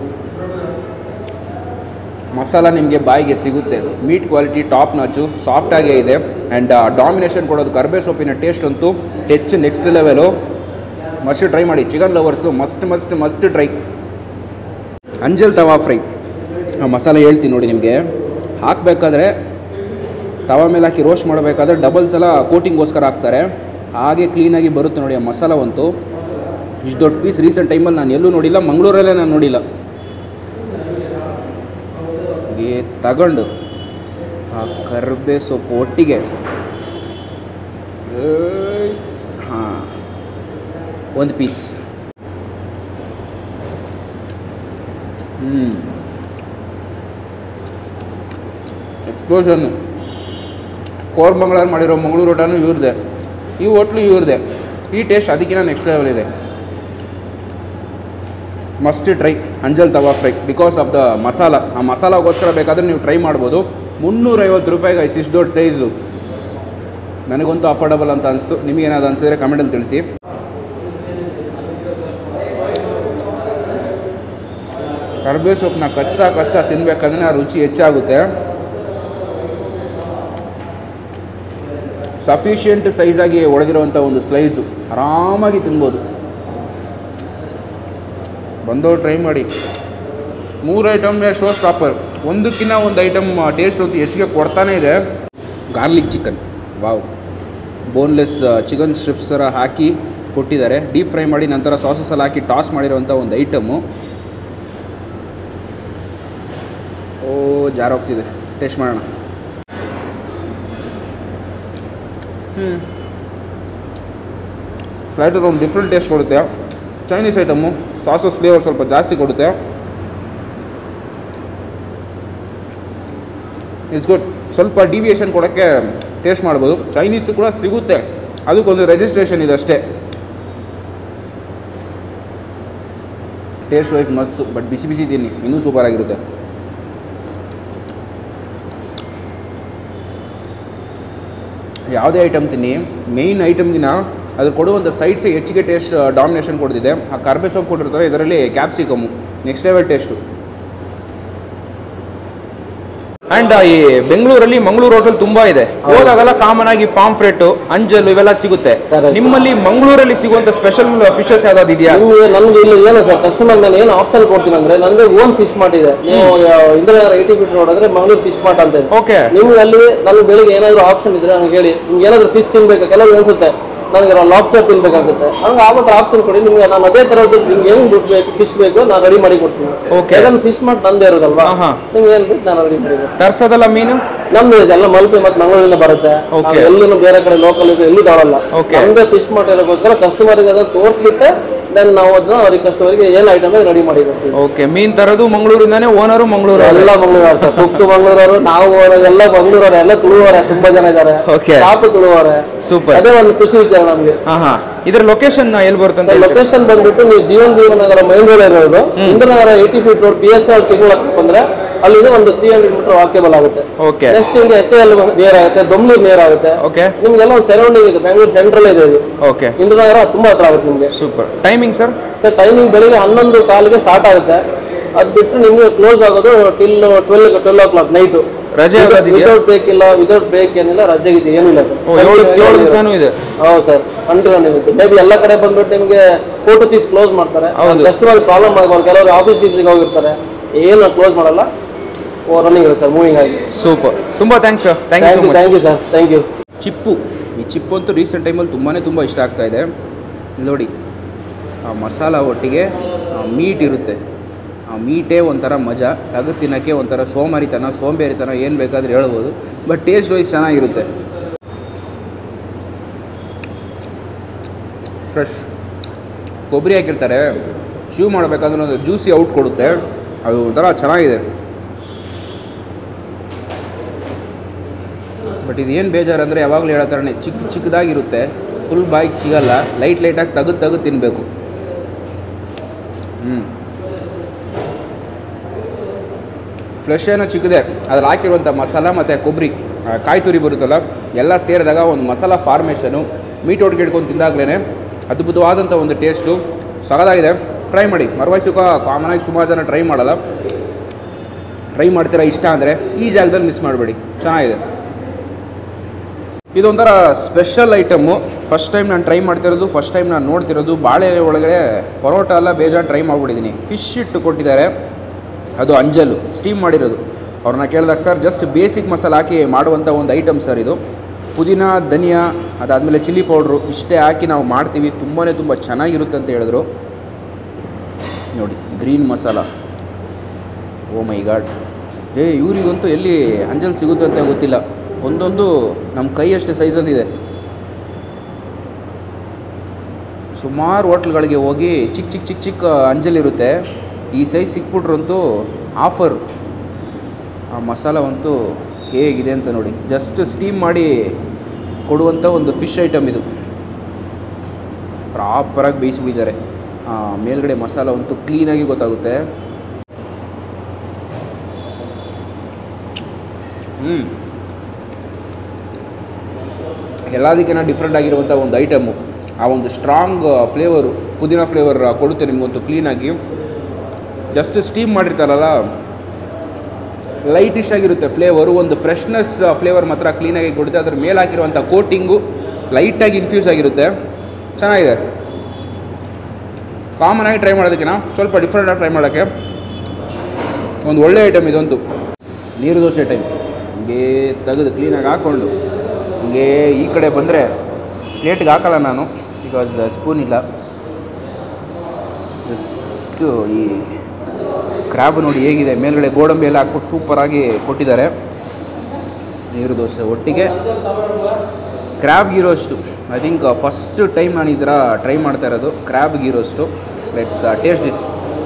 Speaker 1: ಮಸಾಲ ನಿಮಗೆ ಬಾಯಿಗೆ ಸಿಗುತ್ತೆ ಮೀಟ್ ಕ್ವಾಲಿಟಿ ಟಾಪ್ ನಾಚು ಸಾಫ್ಟಾಗೇ ಇದೆ ಆ್ಯಂಡ್ ಡಾಮಿನೇಷನ್ ಕೊಡೋದು ಕರ್ಬೇ ಸೊಪ್ಪಿನ ಟೇಸ್ಟ್ ಅಂತೂ ಟೆಚ್ ನೆಕ್ಸ್ಟ್ ಲೆವೆಲು ಮಸ್ಟ್ ಟ್ರೈ ಮಾಡಿ chicken lovers must must must try ಅಂಜಲ್ ತವಾ ಫ್ರೈ ಆ ಮಸಾಲೆ ಹೇಳ್ತೀನಿ ನೋಡಿ ನಿಮಗೆ ಹಾಕಬೇಕಾದ್ರೆ ತವಾ ಮೇಲೆ ಹಾಕಿ ರೋಸ್ಟ್ ಮಾಡಬೇಕಾದ್ರೆ ಡಬಲ್ ಸಲ ಕೋಟಿಂಗ್ಗೋಸ್ಕರ ಹಾಕ್ತಾರೆ ಹಾಗೆ ಕ್ಲೀನಾಗಿ ಬರುತ್ತೆ ನೋಡಿ ಆ ಮಸಾಲವಂತೂ ಇಷ್ಟು ದೊಡ್ಡ ಪೀಸ್ ರೀಸೆಂಟ್ ಟೈಮಲ್ಲಿ ನಾನು ಎಲ್ಲೂ ನೋಡಿಲ್ಲ ಮಂಗಳೂರಲ್ಲೇ ನಾನು ನೋಡಿಲ್ಲ ಹೀಗೆ ತಗೊಂಡು ಆ ಕರ್ಬೇ ಸೊಪ್ಪು ಒಟ್ಟಿಗೆ ಹಾಂ ಒಂದು ಪೀಸ್ ಹ್ಞೂ ಎಕ್ಸ್ಪ್ಲೋಷನ್ನು ಕೋರ್ಮಂಗಳೂರು ಮಾಡಿರೋ ಮಂಗಳೂರು ಊಟನೂ ಇವ್ರದ್ದೆ ಈ ಹೋಟ್ಲು ಇವ್ರದ್ದೆ ಈ ಟೇಸ್ಟ್ ಅದಕ್ಕಿಂತ ನೆಕ್ಸ್ಟ್ ಲೆವೆಲ್ ಇದೆ ಮಸ್ಟ್ ಟ್ರೈ ಅಂಜಲ್ tawa fry because of the masala ಆ ಮಸಾಲಾಗೋಸ್ಕರ ಬೇಕಾದರೆ ನೀವು ಟ್ರೈ ಮಾಡ್ಬೋದು ಮುನ್ನೂರೈವತ್ತು ರೂಪಾಯಿಗೆ ಐಸ್ ಇಷ್ಟು ದೊಡ್ಡ ಸೈಜು ನನಗಂತೂ ಅಫೋರ್ಡಬಲ್ ಅಂತ ಅನಿಸ್ತು ನಿಮಗೇನಾದ್ರು ಅನಿಸಿದ್ರೆ ಕಮೆಂಟಲ್ಲಿ ತಿಳಿಸಿ ಕರ್ಬೇ ಸೊಪ್ಪನ್ನ ಕಚ್ತಾ ಕಚ್ತಾ ತಿನ್ಬೇಕಂದ್ರೆ ಆ ರುಚಿ ಹೆಚ್ಚಾಗುತ್ತೆ ಸಫಿಷಿಯೆಂಟ್ ಸೈಜಾಗಿ ಒಡೆದಿರುವಂಥ ಒಂದು ಸ್ಲೈಸು ಆರಾಮಾಗಿ ತಿನ್ಬೋದು ಬಂದವ್ರು ಟ್ರೈ ಮಾಡಿ ಮೂರು ಐಟಮ್ ಶೋ ಸ್ಟಾಪರ್ ಒಂದಕ್ಕಿಂತ ಒಂದು ಐಟಮ್ ಟೇಸ್ಟ್ ಹೊತ್ತು ಹೆಚ್ಚಿಗೆ ಕೊಡ್ತಾನೆ ಇದೆ garlic chicken wow boneless chicken strips ಥರ ಹಾಕಿ ಕೊಟ್ಟಿದ್ದಾರೆ ಡೀಪ್ ಫ್ರೈ ಮಾಡಿ ನಂತರ ಸಾಸಸಲ್ಲಿ ಹಾಕಿ ಟಾಸ್ ಮಾಡಿರೋಂಥ ಒಂದು ಐಟಮು ಓ ಜಾರೋಗ್ತಿದೆ ಟೇಸ್ಟ್ ಮಾಡೋಣ ಹ್ಞೂ ಫ್ಲೈಟ್ ಒಂದು ಡಿಫ್ರೆಂಟ್ ಟೇಸ್ಟ್ ಕೊಡುತ್ತೆ ಚೈನೀಸ್ ಐಟಮು ಸಾಸಸ್ ಫ್ಲೇವರ್ ಸ್ವಲ್ಪ ಜಾಸ್ತಿ ಕೊಡುತ್ತೆ ಇಟ್ಸ್ ಗುಡ್ ಸ್ವಲ್ಪ ಡಿವಿಯೇಷನ್ ಕೊಡೋಕ್ಕೆ ಟೇಸ್ಟ್ ಮಾಡ್ಬೋದು ಚೈನೀಸು ಕೂಡ ಸಿಗುತ್ತೆ ಅದಕ್ಕೊಂದು ರಿಜಿಸ್ಟ್ರೇಷನ್ ಇದೆ ಅಷ್ಟೇ ಟೇಸ್ಟ್ ವೈಸ್ ಮಸ್ತು ಬಟ್ ಬಿಸಿ ಬಿಸಿ ತಿನ್ನಿ ಇನ್ನೂ ಸೂಪರ್ ಆಗಿರುತ್ತೆ ಯಾವುದೇ ಐಟಮ್ ತಿನ್ನಿ ಮೇಯ್ನ್ ಐಟಮ್ಗಿನ ಅದ್ರ ಕೊಡುವಂಥ ಸೈಡ್ಸೇ ಹೆಚ್ಚಿಗೆ ಟೇಸ್ಟ್ ಡಾಮಿನೇಷನ್ ಕೊಡ್ತಿದೆ ಆ ಕರ್ಬೆ ಸೊಪ್ಪು ಕೊಟ್ಟಿರ್ತಾರೆ ಇದರಲ್ಲಿ capsicum next level taste and ಈ ಬೆಂಗಳೂರಲ್ಲಿ ಮಂಗಳೂರು ಹೋಟೆಲ್ ತುಂಬಾ ಇದೆ ಹೋದಾಗೆಲ್ಲ ಕಾಮನ್ ಆಗಿ ಪಾಂಫ್ರೆಟ್ ಅಂಜಲ್ ಇವೆಲ್ಲ ಸಿಗುತ್ತೆ
Speaker 3: Correct.
Speaker 1: ನಿಮ್ಮಲ್ಲಿ ಮಂಗಳೂರಲ್ಲಿ ಸಿಗುವಂತ ಸ್ಪೆಷಲ್ ಫಿಶಸ್ ಯಾವ್ದಾದ್ರು ಇದೆಯಾ
Speaker 3: ನಿಮ್ಗೆ ನನ್ಗೆ ಇಲ್ಲಿ ಏನು ಸರ್ ಕಸ್ಟಮರ್ ನಾನು ಏನು ಆಪ್ಷನ್ ಕೊಡ್ತೀನಿ ಅಂದ್ರೆ ನಂದು ಓನ್ ಫಿಶ್ ಮಾರ್ಟ್ ಇದೆ ನೀವು ಇಂದಿರಾ ಏಯ್ಟಿ ಫೀಟ್ ರೋಡ್ ಅಂದ್ರೆ ಮಂಗಳೂರು ಫಿಶ್ ಮಾರ್ಟ್ ಅಂತ ಇದೆ
Speaker 1: ಓಕೆ
Speaker 3: ನಿಮ್ಗೆ ಅಲ್ಲಿ ನನಗೆ ಬೆಳಿಗ್ಗೆ ಏನಾದ್ರು ಆಪ್ಷನ್ ಇದ್ರೆ ನನಗೆ ಹೇಳಿ ನಿಮ್ಗೆ ಏನಾದ್ರು ಫಿಶ್ ತಿನ್ಬೇಕು ಕೆಲವು ಅನ್ಸುತ್ತೆ ನನಗೆ ಲಾಬ್ಸ್ಟರ್ ತಿನ್ಬೇಕು ಅನ್ಸುತ್ತೆ ನನಗೆ ಆವತ್ತು ಆಪ್ಷನ್ ಕೊಡಿ ನಿಮ್ಗೆ ನಾನು ಅದೇ ತರದ್ದು ನಿಮ್ಗೆ ಏನು ಬೇಕು ಫಿಶ್ ಬೇಕು ನಾನು ರೆಡಿ ಮಾಡಿ ಕೊಡ್ತೀನಿ
Speaker 1: Okay.
Speaker 3: ಯಾಕಂದ್ರೆ ಫಿಶ್ ಮಾರ್ಟ್ ನಂದೇ ಇರೋದಲ್ವಾ
Speaker 1: ಆಹಾ.
Speaker 3: ನಿಮ್ಗೆ ಏನು ಬೇಕು ನಾನು ರೆಡಿ ಮಾಡಿ ಕೊಡ್ತೀನಿ
Speaker 1: ತರ್ಸೋದಲ್ಲ ಮೀನು
Speaker 3: ನಮ್ದು ಇದೆ, ಎಲ್ಲ ಮಲ್ಪೆ ಮತ್ತೆ ಮಂಗಳೂರಿಂದ ಬರುತ್ತೆ
Speaker 1: Okay.
Speaker 3: ಎಲ್ಲೂ ಬೇರೆ ಕಡೆ ಲೋಕಲ್ ಇದೆ ಎಲ್ಲೂ ತಗೊಳಲ್ಲ
Speaker 1: Okay.
Speaker 3: ನಮ್ದೇ ಫಿಶ್ ಮಾರ್ಟ್ ಇರೋಕ್ಕೋಸ್ಕರ ಕಸ್ಟಮರ್ಗೆ ಅದನ್ನ ತೋರಿಸ್ಬಿಟ್ಟೆ ದೆನ್ ನಾವು ಅದನ್ನ ಅವ್ರಿಗೆ ಕಸ್ಟಮರ್ಗೆ ಏನು ಐಟಮ್ ರೆಡಿ ಮಾಡಿ ಕೊಡ್ತೀವಿ
Speaker 1: ಓಕೆ ಮೀನ್ ತರೋದು ಮಂಗಳೂರಿಂದಾನೇ ಓನರು ಮಂಗಳೂರು
Speaker 3: ಎಲ್ಲ ಮಂಗಳೂರು ಸರ್ ತುಕ್ಕು ಮಂಗಳೂರವರು ನಾವು ಅವ್ರು ಎಲ್ಲ ಮಂಗಳೂರವ್ರೆ ಎಲ್ಲ ತುಳುವರೆ ತುಂಬಾ ಜನ ಇದ್ದಾರೆ
Speaker 1: Okay.
Speaker 3: ಶಾಪ್ ತುಳುವರೆ
Speaker 1: ಸೂಪರ್
Speaker 3: ಅದೇ ಒಂದು ಖುಷಿ ವಿಚಾರ ನಮ್ಗೆ
Speaker 1: ಹಾ ಹಾ ಇದ್ರ ಲೊಕೇಶನ್ ಎಲ್ಲಿ ಬರುತ್ತೆ ಅಂತ
Speaker 3: ಸರ್
Speaker 1: ಹೇಳ್ತೀರಾ?
Speaker 3: ಲೊಕೇಶನ್ ಬಂದ್ಬಿಟ್ಟು ನೀವು ಜೀವನ್ ಜೀವನಗರ ಮೈನ್ ರೋಡ್ ಇರೋದು Indiranagar eighty feet road P S R signal ಬಂದ್ರೆ ಅಲ್ಲಿಂದ ಒಂದು ತ್ರೀ ಹಂಡ್ರೆಡ್ ಮೀಟರ್ ವಾಕೇಬಲ್ ಆಗುತ್ತೆ
Speaker 1: ಓಕೆ
Speaker 3: ನೆಕ್ಸ್ಟ್ ನಿಮ್ಗೆ ಎಚ್ ಎಲ್ ನಿಯರ್ ಆಗುತ್ತೆ ದೊಮ್ಲೂರ್ ನಿಯರ್ ಆಗುತ್ತೆ
Speaker 1: ಓಕೆ
Speaker 3: ನಿಮ್ಗೆಲ್ಲ ಒಂದು ಸರೌಂಡಿಂಗ್ ಇದೆ ಬೆಂಗಳೂರು ಸೆಂಟ್ರಲ್ ಇದೆ ಇದು
Speaker 1: ಓಕೆ
Speaker 3: ಇಂದ್ರನಗರ ತುಂಬಾ ಹತ್ರ ಆಗುತ್ತೆ ನಿಮ್ಗೆ
Speaker 1: super timing sir
Speaker 3: sir timing ಬೆಳಿಗ್ಗೆ ಹನ್ನೊಂದು ಕಾಲಿಗೆ ಸ್ಟಾರ್ಟ್ ಆಗುತ್ತೆ ಅದ್ ಬಿಟ್ಟು ನಿಮ್ಗೆ ಕ್ಲೋಸ್ ಆಗೋದು till twelve twelve o'clock night
Speaker 1: ರಜೆ ಆಗೋದಿದೆಯಾ
Speaker 3: ವಿತೌಟ್ ಬ್ರೇಕ್ ಇಲ್ಲ ವಿತೌಟ್ ಬ್ರೇಕ್ ಏನಿಲ್ಲ ರಜೆ ಗಿಜೆ ಏನಿಲ್ಲ ಸರ್.
Speaker 1: ಓ, ಏಳು ಏಳು ದಿವಸನೂ ಇದೆ
Speaker 3: ಹೌದು ಸರ್ ಕಂಟಿನ್ಯೂ ನಿಮಗೆ ಮೇಬಿ ಎಲ್ಲ ಕಡೆ ಬಂದ್ಬಿಟ್ಟು ನಿಮಗೆ ಫೋಟೋ ಚೀಸ್ ಕ್ಲೋಸ್ ಮಾಡ್ತಾರೆ
Speaker 1: ಹೌದು.
Speaker 3: ಕಸ್ಟಮರ್ ಪ್ರಾಬ್ಲಮ್ ಆಗ್ಬಾರ್ದು ಕೆಲವರು ಆಫೀಸ್ ಗಿಫೀಸ್ಗೆ ಹೋಗಿರ್ತಾರೆ ಏನು ಕ್ಲೋಸ್ ಮಾಡಲ್ಲ ಓ ರನ್ನಿಂಗ್ ಇರುತ್ತೆ ಸರ್ ಮೂವಿಂಗ್ ಆಗಿ
Speaker 1: ಸೂಪರ್ ತುಂಬಾ thanks sir thank you
Speaker 3: thank
Speaker 1: so
Speaker 3: you
Speaker 1: much
Speaker 3: thank you sir thank you
Speaker 1: ಚಿಪ್ಪು ಈ ಚಿಪ್ಪು ಅಂತೂ ರೀಸೆಂಟ್ ಟೈಮಲ್ಲಿ ತುಂಬಾ ತುಂಬ ಇಷ್ಟ ಆಗ್ತಾ ಇದೆ ಇಲ್ಲಿ ನೋಡಿ ಆ ಮಸಾಲ ಒಟ್ಟಿಗೆ ಮೀಟ್ ಇರುತ್ತೆ ಆ ಮೀಟೇ ಒಂಥರ ಮಜಾ ತೆಗೆದು ತಿನ್ನೋಕ್ಕೆ ಒಂಥರ ಸೋಮಾರಿತನ ಸೋಂಬೇರಿತನ ಏನು ಬೇಕಾದ್ರೆ ಹೇಳ್ಬೋದು ಬಟ್ ಟೇಸ್ಟ್ ವೈಸ್ ಚೆನ್ನಾಗಿರುತ್ತೆ ಫ್ರೆಶ್ ಕೊಬ್ಬರಿ ಹಾಕಿರ್ತಾರೆ ಚೂ ಮಾಡಬೇಕಾದ್ರೆ ಒಂದು ಜ್ಯೂಸಿ ಔಟ್ ಕೊಡುತ್ತೆ ಅದು ಒಂಥರ ಚೆನ್ನಾಗಿದೆ ಬಟ್ ಇದು ಏನು ಬೇಜಾರು ಅಂದರೆ ಯಾವಾಗಲೂ ಹೇಳೋ ಥರನೇ ಚಿಕ್ಕ ಚಿಕ್ಕದಾಗಿರುತ್ತೆ ಫುಲ್ ಬಾಯಿಗೆ ಸಿಗಲ್ಲ ಲೈಟ್ ಲೈಟಾಗಿ ತೆಗೆದು ತೆಗೆದು ತಿನ್ನಬೇಕು ಹ್ಞೂ ಫ್ಲೆಶ್ ಏನೋ ಚಿಕ್ಕದೆ ಅದ್ರಲ್ಲಿ ಹಾಕಿರುವಂಥ ಮಸಾಲ ಮತ್ತು ಕೊಬ್ಬರಿ ಆ, ಕಾಯಿ ತುರಿ ಬರುತ್ತಲ್ಲ ಎಲ್ಲ ಸೇರಿದಾಗ ಒಂದು ಮಸಾಲ ಫಾರ್ಮೇಷನು ಮೀಟ್ ಒಟ್ಟಿಗೆ ಇಟ್ಕೊಂಡು ತಿಂದಾಗಲೇ ಅದ್ಭುತವಾದಂಥ ಒಂದು ಟೇಸ್ಟು ಸಗದಾಗಿದೆ ಟ್ರೈ ಮಾಡಿ ಮರವಾಯ್ಸುಕ ಕಾಮನಾಗಿ ಸುಮಾರು ಜನ ಟ್ರೈ ಮಾಡಲ್ಲ ಟ್ರೈ ಮಾಡ್ತೀರಾ ಇಷ್ಟ ಅಂದರೆ ಈ ಜಾಗದಲ್ಲಿ ಮಿಸ್ ಮಾಡಬೇಡಿ ಚೆನ್ನಾಗಿದೆ ಇದೊಂಥರ ಸ್ಪೆಷಲ್ ಐಟಮ್ಮು ಫಸ್ಟ್ ಟೈಮ್ ನಾನು ಟ್ರೈ ಮಾಡ್ತಿರೋದು ಫಸ್ಟ್ ಟೈಮ್ ನಾನು ನೋಡ್ತಿರೋದು ಬಾಳೆ ಒಳಗಡೆ ಪರೋಟ ಎಲ್ಲ ಬೇಜಾರು ಟ್ರೈ ಮಾಡ್ಬಿಟ್ಟಿದ್ದೀನಿ ಫಿಶ್ ಇಟ್ಟು ಕೊಟ್ಟಿದ್ದಾರೆ ಅದು ಅಂಜಲು ಸ್ಟೀಮ್ ಮಾಡಿರೋದು ಅವ್ರನ್ನ ಕೇಳಿದಾಗ ಸರ್ ಜಸ್ಟ್ ಬೇಸಿಕ್ ಮಸಾಲ ಹಾಕಿ ಮಾಡುವಂಥ ಒಂದು ಐಟಮ್ ಸರ್ ಇದು ಪುದೀನ ಧನಿಯಾ ಅದಾದಮೇಲೆ ಚಿಲ್ಲಿ ಪೌಡ್ರು ಇಷ್ಟೇ ಹಾಕಿ ನಾವು ಮಾಡ್ತೀವಿ ತುಂಬಾ ತುಂಬ ಚೆನ್ನಾಗಿರುತ್ತೆ ಅಂತ ಹೇಳಿದ್ರು ನೋಡಿ green masala oh my god ಏ ಇವರಿಗಂತೂ ಎಲ್ಲಿ ಅಂಜಲ್ ಸಿಗುತ್ತೆ ಅಂತ ಗೊತ್ತಿಲ್ಲ ಒಂದೊಂದು ನಮ್ಮ ಕೈಯಷ್ಟೇ ಸೈಜಲ್ಲಿದೆ ಸುಮಾರು ಹೋಟ್ಲ್ಗಳಿಗೆ ಹೋಗಿ ಚಿಕ್ಕ ಚಿಕ್ಕ ಚಿಕ್ಕ ಚಿಕ್ಕ ಅಂಜಲಿರುತ್ತೆ ಈ ಸೈಜ್ ಸಿಕ್ಬಿಟ್ರಂತೂ ಆಫರ್ ಆ ಮಸಾಲವಂತೂ ಹೇಗಿದೆ ಅಂತ ನೋಡಿ ಜಸ್ಟ್ ಸ್ಟೀಮ್ ಮಾಡಿ ಕೊಡುವಂಥ ಒಂದು ಫಿಶ್ ಐಟಮ್ ಇದು ಪ್ರಾಪರಾಗಿ ಬೇಯಿಸ್ಬಿಟ್ಟಿದ್ದಾರೆ ಆ ಮೇಲ್ಗಡೆ ಮಸಾಲ ಅಂತೂ ಕ್ಲೀನಾಗಿ ಗೊತ್ತಾಗುತ್ತೆ ಹ್ಞೂ ಎಲ್ಲದಕ್ಕಿಂತ ಡಿಫ್ರೆಂಟ್ ಆಗಿರುವಂಥ ಒಂದು ಐಟಮು ಆ ಒಂದು ಸ್ಟ್ರಾಂಗ್ ಫ್ಲೇವರು ಪುದೀನ ಫ್ಲೇವರ್ ಕೊಡುತ್ತೆ ನಿಮಗೊಂದು ಕ್ಲೀನಾಗಿ ಜಸ್ಟ್ ಸ್ಟೀಮ್ ಮಾಡಿರ್ತಾರಲ್ಲ ಲೈಟಿಶ್ ಆಗಿರುತ್ತೆ ಫ್ಲೇವರು ಒಂದು ಫ್ರೆಶ್ನೆಸ್ ಫ್ಲೇವರ್ ಮಾತ್ರ ಕ್ಲೀನಾಗಿ ಕೊಡುತ್ತೆ ಅದ್ರ ಮೇಲೆ ಹಾಕಿರುವಂಥ ಕೋಟಿಂಗು ಲೈಟಾಗಿ ಇನ್ಫ್ಯೂಸ್ ಆಗಿರುತ್ತೆ ಚೆನ್ನಾಗಿದೆ ಕಾಮನ್ ಆಗಿ ಟ್ರೈ ಮಾಡೋದಕ್ಕಿಂತ ಸ್ವಲ್ಪ ಡಿಫ್ರೆಂಟಾಗಿ ಟ್ರೈ ಮಾಡೋಕ್ಕೆ ಒಂದು ಒಳ್ಳೆ ಐಟಮ್ ಇದಂತೂ ನೀರು ದೋಸೆ ಟೈಮ್ ಹಿಂಗೆ ತೆಗೆದು ಕ್ಲೀನಾಗಿ ಹಾಕ್ಕೊಂಡು ಹಿಂಗೆ ಈ ಕಡೆ ಬಂದರೆ ಪ್ಲೇಟ್ಗೆ ಹಾಕಲ್ಲ ನಾನು ಬಿಕಾಸ್ ಸ್ಪೂನ್ ಇಲ್ಲ ಜಸ್ಟು ಈ ಕ್ರ್ಯಾಬ್ ನೋಡಿ ಹೇಗಿದೆ ಮೇಲ್ಗಡೆ ಗೋಡಂಬಿ ಎಲ್ಲ ಹಾಕ್ಬಿಟ್ಟು ಸೂಪರಾಗಿ ಕೊಟ್ಟಿದ್ದಾರೆ ನೀರು ದೋಸೆ ಒಟ್ಟಿಗೆ crab ghee roast I think first time ನಾನು ಈ ಥರ ಟ್ರೈ ಮಾಡ್ತಾ ಇರೋದು crab ghee roast let's taste this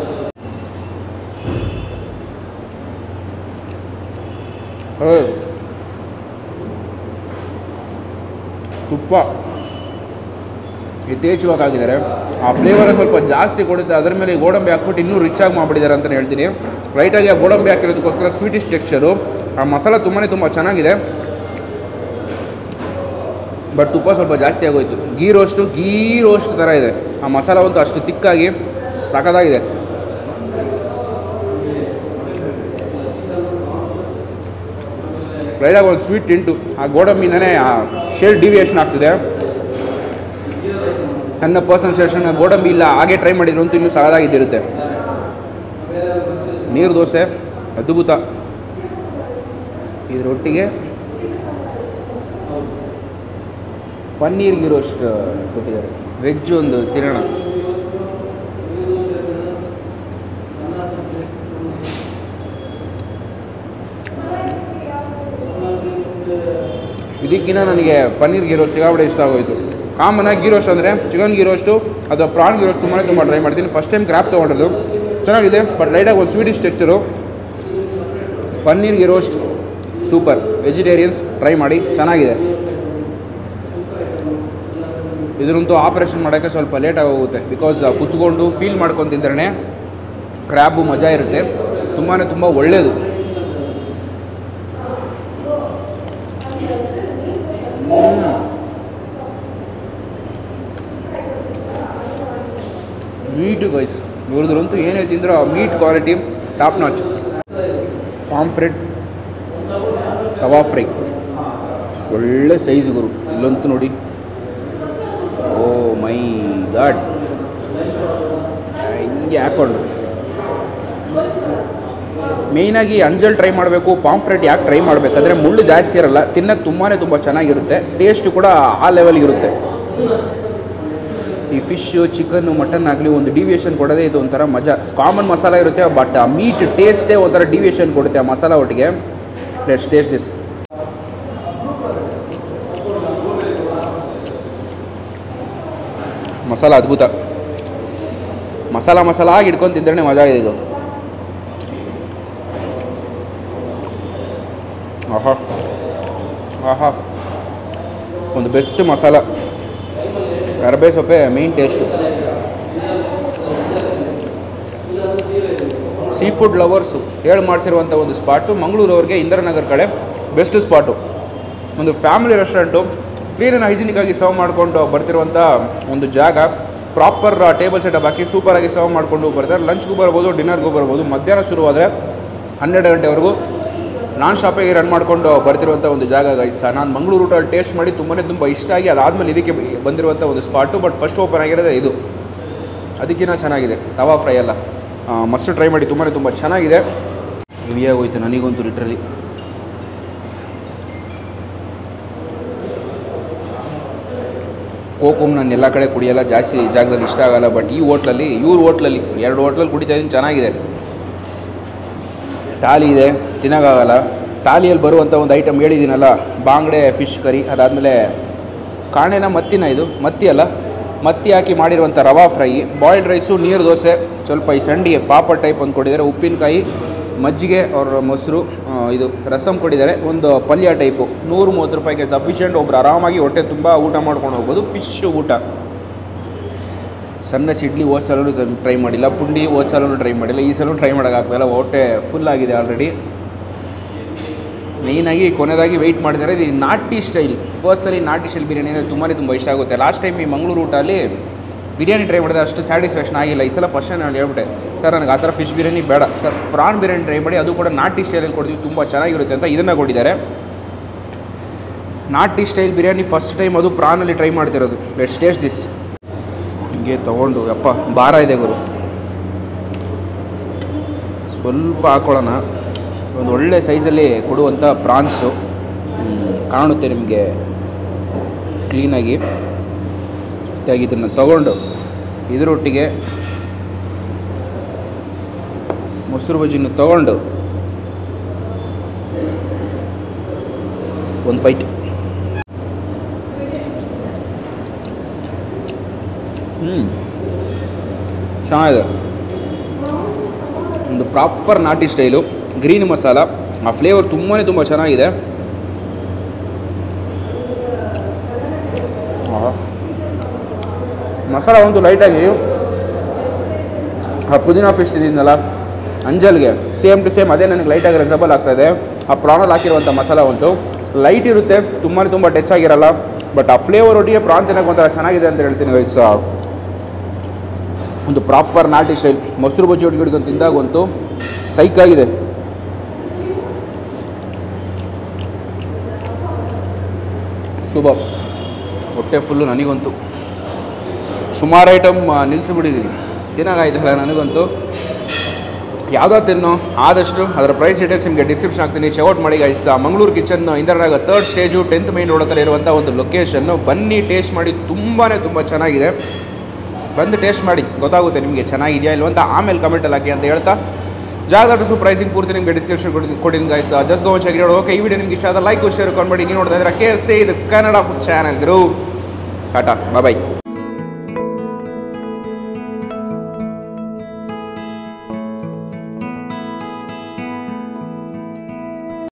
Speaker 1: ತುಪ್ಪ ಯಥೇಚ್ಛವಾಗಿ ಹಾಕಿದ್ದಾರೆ ಆ ಫ್ಲೇವರ್ ಸ್ವಲ್ಪ ಜಾಸ್ತಿ ಕೊಡುತ್ತೆ ಅದರ ಮೇಲೆ ಈ ಗೋಡಂಬಿ ಹಾಕ್ಬಿಟ್ಟು ಇನ್ನೂ ರಿಚ್ ಆಗಿ ಮಾಡಿದ್ದಾರೆ ಅಂತಲೇ ಹೇಳ್ತೀನಿ ಲೈಟಾಗಿ ಆ ಗೋಡಂಬಿ ಹಾಕಿರೋದಕ್ಕೋಸ್ಕರ ಸ್ವೀಟಿಶ್ ಟೆಕ್ಸ್ಚರು ಆ ಮಸಾಲ ತುಂಬಾ ತುಂಬ ಚೆನ್ನಾಗಿದೆ ಬಟ್ ತುಪ್ಪ ಸ್ವಲ್ಪ ಜಾಸ್ತಿ ಆಗೋಯ್ತು ಗೀ ರೋಸ್ಟು ಗೀ ರೋಸ್ಟ್ ಥರ ಇದೆ ಆ ಮಸಾಲ ಅಂತೂ ಅಷ್ಟು ತಿಕ್ಕಾಗಿ ಸಖತ್ತಾಗಿದೆ ಲೈಟಾಗಿ ಒಂದು ಸ್ವೀಟ್ ತಿಂಟು ಆ ಗೋಡಂಬಿಯಿಂದನೇ ಆ ಶೇಡ್ ಡಿವಿಯೇಷನ್ ಆಗ್ತಿದೆ ನನ್ನ ಪರ್ಸನಲ್ ಸೆಷನ್ ಗೋಡಂಬಿ ಇಲ್ಲ ಹಾಗೆ ಟ್ರೈ ಮಾಡಿದ್ರು ಅಂತೂ ಇನ್ನೂ ಸಗದಾಗಿದ್ದಿರುತ್ತೆ ನೀರು ದೋಸೆ ಅದ್ಭುತ ಇದರೊಟ್ಟಿಗೆ ಪನ್ನೀರ್ ಗಿರೋಷ್ಟು ಕೊಟ್ಟಿದ್ದಾರೆ ವೆಜ್ ಒಂದು ತಿನ್ನೋಣ ಇದಕ್ಕಿಂತ ನನಗೆ ಪನ್ನೀರ್ ಗೀರೋಸ್ಟ್ ಸಿಗಾಬಡೆ ಇಷ್ಟ ಆಗೋಯ್ತು ಕಾಮನ್ ಆಗಿ ಗೀರೋಸ್ಟ್ ಅಂದರೆ ಚಿಕನ್ ಗೀರೋಸ್ಟು ಅಥವಾ ಪ್ರಾನ್ ಗೀರೋಸ್ಟ್ ತುಂಬಾ ತುಂಬ ಟ್ರೈ ಮಾಡ್ತೀನಿ ಫಸ್ಟ್ ಟೈಮ್ ಕ್ರ್ಯಾಪ್ ತೊಗೊಂಡಿದ್ದು ಚೆನ್ನಾಗಿದೆ ಬಟ್ ಲೈಟಾಗಿ ಒಂದು sweetish texture paneer ghee roast super vegetarians try ಮಾಡಿ ಚೆನ್ನಾಗಿದೆ ಇದರಂತೂ ಆಪರೇಷನ್ ಮಾಡೋಕ್ಕೆ ಸ್ವಲ್ಪ ಲೇಟಾಗಿ ಹೋಗುತ್ತೆ ಬಿಕಾಸ್ ಕುತ್ಕೊಂಡು ಫೀಲ್ ಮಾಡ್ಕೊಂಡು ತಿಂದ್ರೆ ಕ್ರ್ಯಾಬು ಮಜಾ ಇರುತ್ತೆ ತುಂಬಾ ತುಂಬ ಒಳ್ಳೆಯದು ಮೀಟು ಗೈಸ್ ಇವ್ರದ್ರಂತೂ ಏನೇ ತಿಂದರೂ ಆ meat quality top notch pomfret tawa fry ಒಳ್ಳೆ ಸೈಜ್ ಗುರು ಇಲ್ಲಂತೂ ನೋಡಿ ಓ ಮೈ ಗಾಡ್ ಹಿಂಗೆ ಹಾಕ್ಕೊಂಡು ಮೇಯ್ನಾಗಿ ಅಂಜಲ್ ಟ್ರೈ ಮಾಡಬೇಕು ಪಾಂಫ್ರೆಟ್ ಯಾಕೆ ಟ್ರೈ ಮಾಡಬೇಕಾದ್ರೆ ಮುಳ್ಳು ಜಾಸ್ತಿ ಇರಲ್ಲ ತಿನ್ನಕ್ಕೆ ತುಂಬಾ ತುಂಬ ಚೆನ್ನಾಗಿರುತ್ತೆ ಟೇಸ್ಟ್ ಕೂಡ ಆ ಲೆವೆಲ್ಗೆ ಇರುತ್ತೆ ಈ ಫಿಶ್ಶು ಚಿಕನ್ನು ಮಟನ್ ಆಗಲಿ ಒಂದು ಡಿವಿಯೇಷನ್ ಕೊಡೋದೇ ಇದು ಒಂಥರ ಮಜಾ ಕಾಮನ್ ಮಸಾಲ ಇರುತ್ತೆ ಬಟ್ ಆ ಮೀಟ್ ಟೇಸ್ಟೇ ಒಂಥರ ಡಿವಿಯೇಷನ್ ಕೊಡುತ್ತೆ ಆ ಮಸಾಲ ಒಟ್ಟಿಗೆ ಲೆಟ್ಸ್ ಟೇಸ್ಟ್ ದಿಸ್ ಮಸಾಲ ಅದ್ಭುತ ಮಸಾಲ ಮಸಾಲ ಆಗಿ ಇಟ್ಕೊಂಡು ತಿಂದ್ರೆ ಮಜಾ ಇದೆ ಇದು ಆಹಾ ಆಹಾ ಒಂದು ಬೆಸ್ಟ್ ಮಸಾಲ ಕರ್ಬೇ ಸೊಪ್ಪೆ main taste seafood lovers ಹೇಳಿ ಮಾಡಿಸಿರುವಂಥ ಒಂದು ಸ್ಪಾಟು ಮಂಗಳೂರವ್ರಿಗೆ ಇಂದಿರಾನಗರ್ ಕಡೆ ಬೆಸ್ಟ್ ಸ್ಪಾಟು ಒಂದು family restaurant clean and hygienic ಆಗಿ ಸರ್ವ್ ಮಾಡಿಕೊಂಡು ಬರ್ತಿರುವಂಥ ಒಂದು ಜಾಗ ಪ್ರಾಪರ್ ಟೇಬಲ್ ಸೆಟಪ್ ಹಾಕಿ ಸೂಪರಾಗಿ ಸರ್ವ್ ಮಾಡಿಕೊಂಡು ಬರ್ತಾರೆ ಲಂಚ್ಗೂ ಬರ್ಬೋದು ಡಿನ್ನರ್ಗೂ ಬರ್ಬೋದು ಮಧ್ಯಾಹ್ನ ಶುರುವಾದರೆ ಹನ್ನೆರಡು ಗಂಟೆವರೆಗೂ ನಾನ್ ಶಾಪಿಗೆ ರನ್ ಮಾಡ್ಕೊಂಡು ಬರ್ತಿರುವಂಥ ಒಂದು ಜಾಗ ಗೈಸ್ ನಾನು ಮಂಗಳೂರು ಊಟಲ್ಲಿ ಟೇಸ್ಟ್ ಮಾಡಿ ತುಂಬಾ ತುಂಬ ಇಷ್ಟ ಆಗಿ ಅದಾದಮೇಲೆ ಇದಕ್ಕೆ ಬಂದಿರುವಂಥ ಒಂದು ಸ್ಪಾಟು ಬಟ್ ಫಸ್ಟ್ ಓಪನ್ ಆಗಿರೋದೇ ಇದು ಅದಕ್ಕಿಂತ ಚೆನ್ನಾಗಿದೆ ತವಾ ಫ್ರೈ ಎಲ್ಲ ಮಸ್ಟ್ ಟ್ರೈ ಮಾಡಿ ತುಂಬಾ ತುಂಬ ಚೆನ್ನಾಗಿದೆ ಹೆವಿ ಆಗೋಯ್ತು ನನಗಂತೂ ಲಿಟ್ರಲಿ ಕೋಕುಮ್ ನಾನು ಎಲ್ಲ ಕಡೆ ಕುಡಿಯಲ್ಲ ಜಾಸ್ತಿ ಜಾಗದಲ್ಲಿ ಇಷ್ಟ ಆಗಲ್ಲ ಬಟ್ ಈ ಹೋಟ್ಲಲ್ಲಿ ಇವ್ರ ಹೋಟ್ಲಲ್ಲಿ ಎರಡು ಹೋಟ್ಲಲ್ಲಿ ಕುಡಿತಾ ಇದ್ದೀನಿ ಚೆನ್ನಾಗಿದೆ ತಾಲಿ ಇದೆ ತಿನ್ನೋಕ್ಕಾಗಲ್ಲ ತಾಲಿಯಲ್ಲಿ ಬರುವಂಥ ಒಂದು ಐಟಮ್ ಹೇಳಿದ್ದೀನಲ್ಲ ಬಾಂಗ್ಡೆ ಫಿಶ್ ಕರಿ ಅದಾದಮೇಲೆ ಕಾಣೆನ ಮತ್ತಿನ ಇದು ಮತ್ತಿ ಅಲ್ಲ ಮತ್ತಿ ಹಾಕಿ ಮಾಡಿರುವಂಥ ರವಾ ಫ್ರೈ ಬಾಯ್ಲ್ಡ್ ರೈಸು ನೀರು ದೋಸೆ ಸ್ವಲ್ಪ ಈ ಸಂಡಿಗೆ ಪಾಪಡ್ ಟೈಪ್ ಒಂದು ಕೊಟ್ಟಿದ್ದಾರೆ ಉಪ್ಪಿನಕಾಯಿ ಮಜ್ಜಿಗೆ ಅವ್ರ ಮೊಸರು ಆ, ಇದು ರಸಮ್ ಕೊಟ್ಟಿದ್ದಾರೆ ಒಂದು ಪಲ್ಯ ಟೈಪು ನೂರು ಮೂವತ್ತು ರೂಪಾಯಿಗೆ ಸಫಿಷಿಯೆಂಟ್ ಒಬ್ರು ಆರಾಮಾಗಿ ಹೊಟ್ಟೆ ತುಂಬ ಊಟ ಮಾಡ್ಕೊಂಡು ಹೋಗ್ಬೋದು ಫಿಶ್ ಊಟ ಸಣ್ಣ ಸಿಡ್ಲಿ ಹೋದ ಸಲೂ ಟ್ರೈ ಮಾಡಿಲ್ಲ ಪುಂಡಿ ಹೋದ ಸಲೂ ಟ್ರೈ ಮಾಡಿಲ್ಲ ಈ ಸಲ ಟ್ರೈ ಮಾಡೋಕ್ಕಾಗ್ತಾಯಿಲ್ಲ ಹೊಟ್ಟೆ ಫುಲ್ ಆಗಿದೆ ಆಲ್ರೆಡಿ ಮೇಯ್ನಾಗಿ ಕೊನೆಯದಾಗಿ ವೆಯ್ಟ್ ಮಾಡಿದ್ದಾರೆ ಇದು ನಾಟಿ ಸ್ಟೈಲ್ ಪರ್ಸನಲಿ ನಾಟಿ ಸ್ಟೈಲ್ ಬಿರಿಯಾನಿ ಅಂದರೆ ತುಂಬಾ ತುಂಬ ಇಷ್ಟ ಆಗುತ್ತೆ ಲಾಸ್ಟ್ ಟೈಮ್ ಈ ಮಂಗಳೂರು ಊಟಲ್ಲಿ ಬಿರಿಯಾನಿ ಟ್ರೈ ಮಾಡಿದೆ ಅಷ್ಟು ಸ್ಯಾಟಿಸ್ಫ್ಯಾಕ್ಷನ್ ಆಗಿಲ್ಲ ಈ ಸಲ ಫಸ್ಟ್ ನಾನು ಹೇಳ್ಬಿಟ್ಟೆ ಸರ್ ನನಗೆ ಆ ಥರ ಫಿಶ್ ಬಿರಿಯಾನಿ ಬೇಡ ಸರ್ ಪ್ರಾನ್ ಬಿರಿಯಾನಿ ಟ್ರೈ ಮಾಡಿ ಅದು ಕೂಡ ನಾಟಿ ಸ್ಟೈಲಲ್ಲಿ ಕೊಡ್ತೀವಿ ತುಂಬ ಚೆನ್ನಾಗಿರುತ್ತೆ ಅಂತ ಇದನ್ನು ಕೊಟ್ಟಿದ್ದಾರೆ ನಾಟಿ ಸ್ಟೈಲ್ ಬಿರಿಯಾನಿ ಫಸ್ಟ್ ಟೈಮ್ ಅದು ಪ್ರಾನಲ್ಲಿ ಟ್ರೈ ಮಾಡ್ತಿರೋದು ಲೆಟ್ಸ್ ಟೇಸ್ಟ್ ದಿಸ್ ಹಿಂಗೆ ತಗೊಂಡು ಯಪ್ಪ ಭಾರ ಇದೆ ಗುರು ಸ್ವಲ್ಪ ಹಾಕೊಳ್ಳೋಣ ಒಂದು ಒಳ್ಳೆ ಸೈಜಲ್ಲಿ ಕೊಡುವಂಥ ಪ್ರಾನ್ಸು ಕಾಣುತ್ತೆ ನಿಮಗೆ ಕ್ಲೀನಾಗಿ ಮತ್ತು ಇದನ್ನು ತಗೊಂಡು ಇದರೊಟ್ಟಿಗೆ ಮೊಸರು ಬಜ್ಜಿನ ತಗೊಂಡು ಒಂದು ಬೈಟ್ ಹ್ಞೂ ಚೆನ್ನಾಗಿದೆ ಒಂದು ಪ್ರಾಪರ್ ನಾಟಿ ಸ್ಟೈಲು ಗ್ರೀನ್ ಮಸಾಲ ಆ ಫ್ಲೇವರ್ ತುಂಬಾ ತುಂಬ ಚೆನ್ನಾಗಿದೆ ಆಹಾ. ಮಸಾಲ ಒಂದು ಲೈಟಾಗಿ ಆ ಪುದೀನ ಫಿಶ್ ತಿಂದಿದ್ನಲ್ಲ ಅಂಜಲ್ಗೆ ಸೇಮ್ ಟು ಸೇಮ್ ಅದೇ ನನಗೆ ಲೈಟಾಗಿ ರೆಸಬಲ್ ಆಗ್ತಾಯಿದೆ ಆ ಪ್ರಾಣಲ್ಲಿ ಹಾಕಿರುವಂಥ ಮಸಾಲ ಒಂದು ಲೈಟ್ ಇರುತ್ತೆ ತುಂಬಾ ತುಂಬ ಟಚ್ ಆಗಿರಲ್ಲ ಬಟ್ ಆ ಫ್ಲೇವರ್ ಒಟ್ಟಿಗೆ ಪ್ರಾನ್ ತಿನ್ನೋಕೆ ಒಂಥರ ಚೆನ್ನಾಗಿದೆ ಅಂತ ಹೇಳ್ತೀನಿ ಗೈಸ್ ಒಂದು ಪ್ರಾಪರ್ ನಾಟಿ ಸ್ಟೈಲ್ ಮೊಸರು ಬಜ್ಜಿ ಒಟ್ಟಿಗೆ ಹಿಡ್ಕೊಂಡು ತಿಂದಾಗಂತೂ ಸೈಕಾಗಿದೆ ಶುಭ ಹೊಟ್ಟೆ ಫುಲ್ಲು ನನಗಂತೂ ಸುಮಾರು ಐಟಮ್ ನಿಲ್ಲಿಸಿಬಿಟ್ಟಿದ್ದೀನಿ ತಿನ್ನಾಗಾಯ್ತಲ್ಲ ನನಗಂತೂ ಯಾವುದೋ ತಿನ್ನೋ ಆದಷ್ಟು ಅದರ ಪ್ರೈಸ್ ಡೀಟೇಲ್ಸ್ ನಿಮಗೆ ಡಿಸ್ಕ್ರಿಪ್ಷನ್ ಹಾಕ್ತೀನಿ ಚೆಕ್ಔಟ್ ಮಾಡಿ ಗೈಸ್ ಮಂಗಳೂರು ಕಿಚನ್ ಇಂದಿರಾಗ third stage tenth main road ಹತ್ರ ಇರುವಂಥ ಒಂದು ಲೊಕೇಶನ್ನು ಬನ್ನಿ ಟೇಸ್ಟ್ ಮಾಡಿ ತುಂಬಾ ತುಂಬ ಚೆನ್ನಾಗಿದೆ ಬಂದು ಟೇಸ್ಟ್ ಮಾಡಿ ಗೊತ್ತಾಗುತ್ತೆ ನಿಮಗೆ ಚೆನ್ನಾಗಿದೆಯಾ ಇಲ್ವ ಅಂತ ಆಮೇಲೆ ಕಮೆಂಟಲ್ಲಿ ಹಾಕಿ ಅಂತ ಹೇಳ್ತಾ ಜಾಗ ಅಡ್ರೆಸ್ಸು ಪ್ರೈಸಿಂಗ್ ಪೂರ್ತಿ ನಿಮಗೆ ಡಿಸ್ಕ್ರಿಪ್ಷನ್ ಕೊಡಿ ಕೊಟ್ಟಿದ್ದೀನಿ guys just go check okay ಈ ವಿಡಿಯೋ ನಿಮಗೆ ಇಷ್ಟ ಆದ ಲೈಕ್ ಶೇರ್ ಕೊಂಡ್ಬೇಡಿ ನೀವು ನೋಡ್ತಾ ಇದ್ರೆ ಕೆ ಸಿ ಇದು ಕನ್ನಡ ಫುಡ್ ಚಾನಲ್ ಗ್ರೂ ಟಾಟಾ ಬಾಯ್